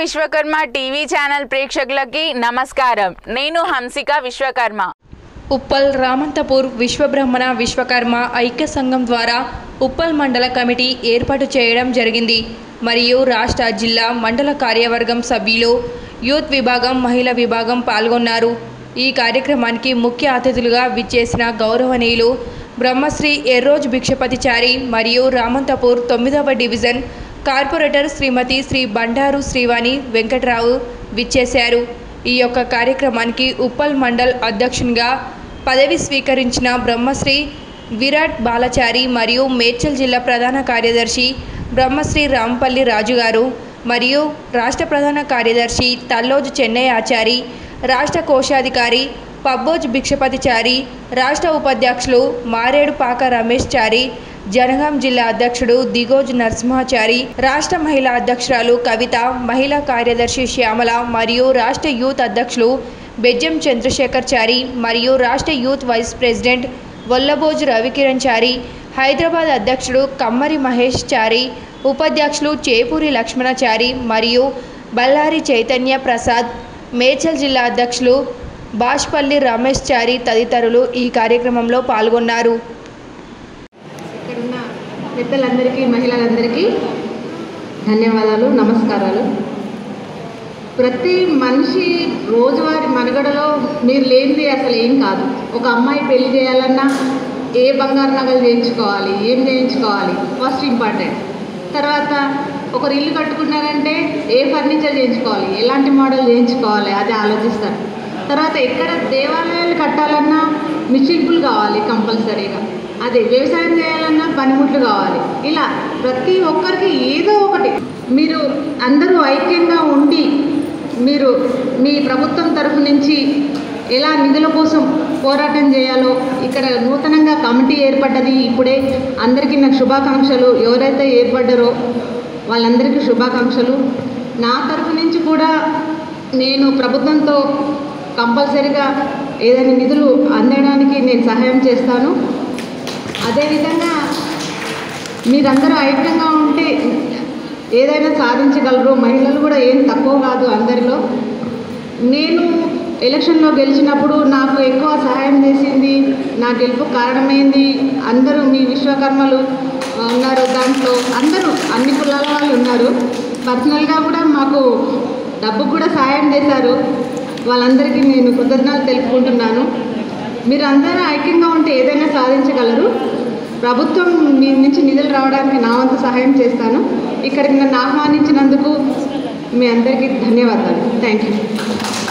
Vishwakarma TV channel ప్రేక్షకులకి నమస్కారం నేను హంసిక విశ్వకర్మ ఉప్పల్ రామంతపూర్ విశ్వబ్రహ్మణ విశ్వకర్మ ఐక్య సంఘం ద్వారా ఉప్పల్ మండల కమిటీ ఏర్పాటు చేయడం జరిగింది మరియు రాష్ట్ర జిల్లా మండల కార్యవర్గం సభ్యులు యూత్ విభాగం మహిళా విభాగం పాల్గొన్నారు ఈ కార్యక్రమానికి ముఖ్య అతిథులుగా విచ్చేసిన గౌరవనీయులు బ్రహ్మశ్రీ ఎర్రోజ్ భిక్షపతిచారి మరియు రామంతపూర్ తొమ్మిదవ డివిజన్ కార్పొరేటర్ శ్రీమతి శ్రీ బండారు శ్రీవాణి వెంకట్రావు విచ్చేశారు ఈ యొక్క కార్యక్రమానికి ఉప్పల్ మండల్ అధ్యక్షునిగా పదవి స్వీకరించిన బ్రహ్మశ్రీ విరాట్ బాలచారి మరియు మేడ్చల్ జిల్లా ప్రధాన కార్యదర్శి బ్రహ్మశ్రీ రాంపల్లి రాజు గారు మరియు రాష్ట్ర ప్రధాన కార్యదర్శి తల్లోజు చెన్నై ఆచారి రాష్ట్ర కోశాధికారి పబ్బోజ్ భిక్షపతిచారి రాష్ట్ర ఉపాధ్యక్షులు మారేడు పాక రమేష్ చారి జనగాం జిల్లా అధ్యక్షుడు దిగోజ్ నరసింహాచారి రాష్ట్ర మహిళా అధ్యక్షురాలు కవిత మహిళా కార్యదర్శి శ్యామల మరియు రాష్ట్ర యూత్ అధ్యక్షులు బెజ్జం చంద్రశేఖర్ చారి మరియు రాష్ట్ర youth vice president Vallabhoju Ravikiran Chari Hyderabad అధ్యక్షుడు కమ్మరి మహేష్ చారి ఉపాధ్యక్షులు చేపూరి లక్ష్మణచారి మరియు బల్లారి చైతన్య ప్రసాద్ మేడ్చల్ జిల్లా అధ్యక్షులు బాష్పల్లి రమేష్ చారి తదితరులు ఈ కార్యక్రమంలో పాల్గొన్నారు ఇక్కడున్న పెద్దలందరికీ మహిళలందరికీ ధన్యవాదాలు నమస్కారాలు ప్రతి మనిషి రోజువారి మనుగడలో మీరు లేనిది అసలు ఏం కాదు ఒక అమ్మాయి పెళ్లి చేయాలన్నా ఏ బంగారు నగలు చేయించుకోవాలి ఏం చేయించుకోవాలి ఫస్ట్ ఇంపార్టెంట్ తర్వాత ఒకరు ఇల్లు కట్టుకున్నారంటే ఏ ఫర్నిచర్ చేయించుకోవాలి ఎలాంటి మోడల్ చేయించుకోవాలి అది ఆలోచిస్తారు తర్వాత ఎక్కడ దేవాలయాలు కట్టాలన్నా మిషిన్పులు కావాలి కంపల్సరీగా అదే వ్యవసాయం చేయాలన్నా పనిముట్లు కావాలి ఇలా ప్రతి ఒక్కరికి ఏదో ఒకటి మీరు అందరూ ఐక్యంగా ఉండి మీరు మీ ప్రభుత్వం తరఫు నుంచి ఎలా నిధుల కోసం పోరాటం చేయాలో ఇక్కడ నూతనంగా కమిటీ ఏర్పడ్డది ఇప్పుడే అందరికీ నాకు శుభాకాంక్షలు ఎవరైతే ఏర్పడ్డారో వాళ్ళందరికీ శుభాకాంక్షలు నా తరఫు నుంచి కూడా నేను ప్రభుత్వంతో కంపల్సరీగా ఏదైనా నిధులు అందడానికి నేను సహాయం చేస్తాను అదేవిధంగా మీరందరూ ఐక్యంగా ఉంటే ఏదైనా సాధించగలరు మహిళలు కూడా ఏం తక్కువ కాదు అందరిలో నేను ఎలక్షన్లో గెలిచినప్పుడు నాకు ఎక్కువ సహాయం చేసింది నా గెలుపు కారణమైంది అందరూ మీ విశ్వకర్మలు ఉన్నారు దాంట్లో అందరూ అన్ని కులాల వాళ్ళు ఉన్నారు పర్సనల్గా కూడా మాకు డబ్బు కూడా సహాయం చేశారు వాళ్ళందరికీ నేను కృతజ్ఞతలు తెలుపుకుంటున్నాను మీరు అందరూ ఐక్యంగా ఉంటే ఏదైనా సాధించగలరు ప్రభుత్వం మీ నుంచి నిధులు రావడానికి నా వంతు సహాయం చేస్తాను ఇక్కడికి నన్ను ఆహ్వానించినందుకు మీ అందరికీ ధన్యవాదాలు థ్యాంక్ యూ